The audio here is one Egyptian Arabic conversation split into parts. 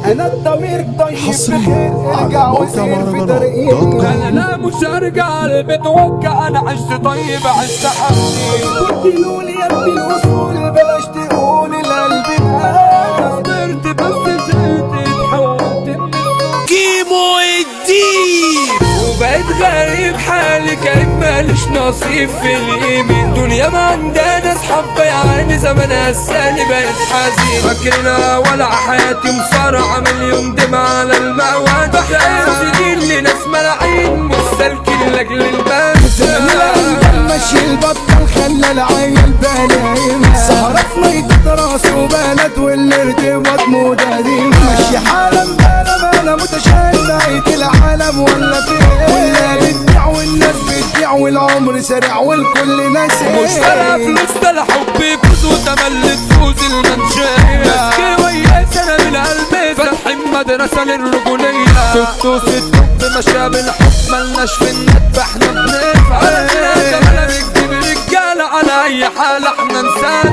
انا الضمير طيب حصرياً بخير على ارجع موقع وسير في مهرجانات طريقي دوت كوم. انا لا مش هرجع بتوقع انا عشت طيب عشت حقي قلتلوا لي يا ابني الاصول بلاش تقول القلب معاك صبرت بس زهقت اتحولت من كيمو الدين وبقيت غريب حالي كان ماليش نصيب في اليمين دنيا ما عندنا اصحاب يعني زمان هساني بقيت حزين فاكرنا ولا حياتي مصارعة مليون دمع على المواد بحياة سنين لناس ملاعين مستلكين لاجل البنسى ماشي البطل خلى العيل بلايم سهرة في ميتة راس وبنات والارتباط مود قديم ماشي حالا بلا بلا متشائم نهاية العالم ولا فين ولا بتبيع والناس بتبيع والعمر سريع والكل ناسي مش فارقة فلوس ده الحب يفوز وتملي تفوز المنشية ماسكي ويا سنة من قلبي فاتحين مدرسة للرجولية ستو ستو بمشى بالحب ملناش في الندب احنا بنفعل كمان بنجيب رجالة على أي حال احنا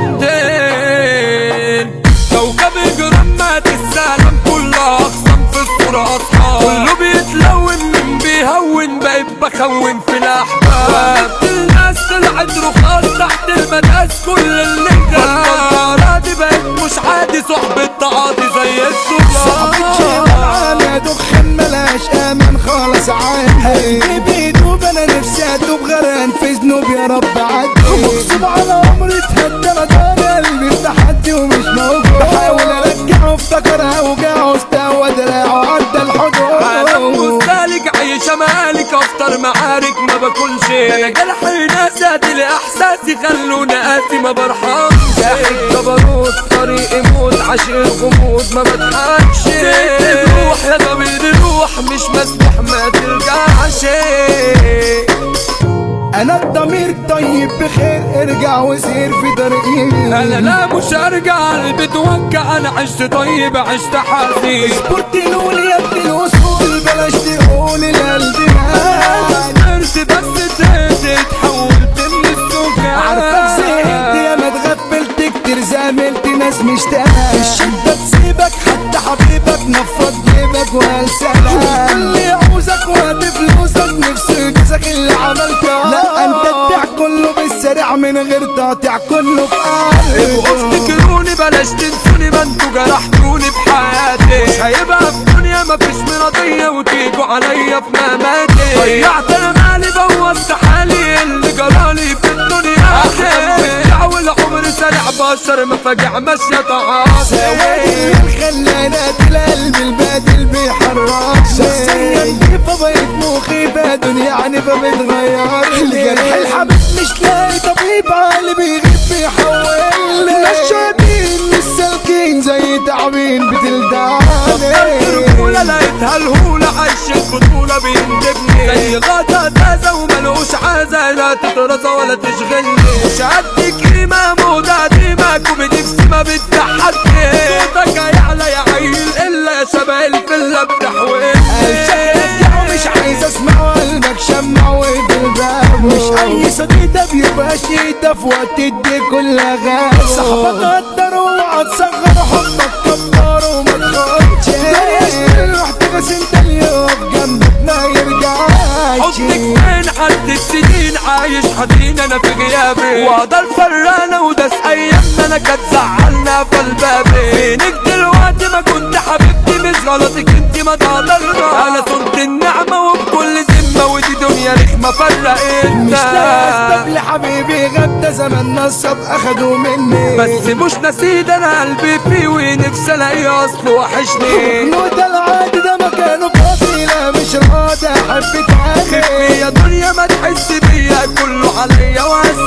نسندين كوكب جرامات السلام كلها أقسام في الصورة أصحاب كله بيتلون من بيهون بقيت بخون في الأحباب الناس طلعت رخاص تحت المداس كل اللي جرى دي بقت مش عادي صحبة تعاطي زي الدولار انا دخان ملاش امان خالص عندي قلبي بيدوب انا نفسي ادوب غرقان في ذنوب يا رب عدي مغصوب على عمري اتهدى انا دار قلبي في تحدي ومش موجود بحاول ارجعه افتكرها وجعه استوى دراعه عدى عالم الحدود مستهلك عيش مالك افطر معارك ما باكلش انا جرحي ناساتي لاحساسي خلوني قاسي ما برحمش ضحك جبروت طريق موت عشق غموض ما بضحكش روح يا ضمير روح مش مسموح ما ترجعش انا الضمير طيب بخير ارجع وسير في طريقي انا لا مش هرجع البيت وكع انا عشت طيب عشت حزين سبورت نقول يا ابني الاصول بلاش تقول القلب معاك صرت بس زهقت اتحولت من السكان عارفك زهقت يا ما اتغفلت كتير زاملت ناس مشتاقة الشدة تسيبك حتى حبيبك نفض جيبك وقال سلام اللي يعوزك وهات فلوسك نفسه يجزك اللي عملته لا انت تبيع كله بالسريع من غير تقطيع كله ابقوا بقلب افتكروني بلاش تنسوني ما انتوا جرحتوني بحياتي مش هيبقى في الدنيا مفيش مرضية وتيجوا عليا في مماتي ضيعت انا مالي بوظت حالي اللي جرالي في الدنيا احلام والعمر سريع بشر مفاجع ماشية سواد تعاطي الخلانات القلب البادل بيحرك شخصيا نضيفة بقيت مخيفة دنيا يعني فبتغير لجرح الحبيب مش لاقي طبيب اللي بيغيب بيحول نشابين مش سالكين زي تعبين بتلدعني الرجولة لقيتها الهولة عايش البطولة بيندبني زي غدا تازة وملوش عازة لا تترزى ولا تشغلني مش قد قيمة موضة ديمك وبنفسي ما بتضحكني صوتك هيعلى يا عيل إلا يا شبه الفيلا بتحويني مش عايز اسمع قلبك شمع وبالباب مش اي صديق ده بيبقى شيدة في وقت تدي كل غاب صاحبك قدر وهتصغر حبك كبر وما تخافش رحت بس انت اللي يقف جنبك ما يرجعش حبك فين عدت السنين عايش حزين انا في غيابي وقدر فرانة وداس ايامنا انا كانت زعلنا في البابي فينك دلوقتي ما كنت حبيبتي مش غلطك انت ما تقدرنا انا صنت النعمة وبكل ذمة ودي دنيا رخمة مش فرقتنا ناسب لحبيبي غدا زمان نصب اخدوا مني بس مش نسيت انا قلبي فيه ونفسي الاقيه اصله وحشني نود العادي ده مكانه فاضي لا مش راضي احب خفي تاني يا دنيا ما تحس بيا كله عليا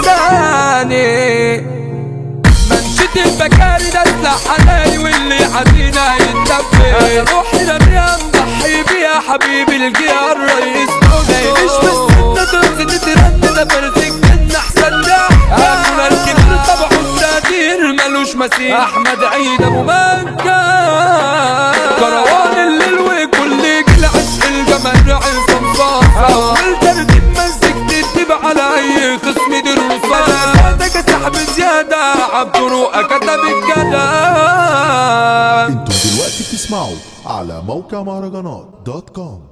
وهساني منشد البكاري ده سلاح حلالي واللي يعدينا يتدبر انا روحي رميها نضحي بيها حبيبي الجيار رئيس دولي مش بس انت ترسل ترن ده برزق من احسن ده اما الكبير طبعه التقدير ملوش مثيل احمد عيد ابو مكة كروان الليل وكل جيل عشق الجمال عصام صاصة اول ترتيب مسكت الدب على اي قسم دي الرصاصة ده سحب زيادة عبد رؤى كتب الكلام انتم دلوقتي دلوقتي بتسمعوا على موقع مهرجانات دوت كوم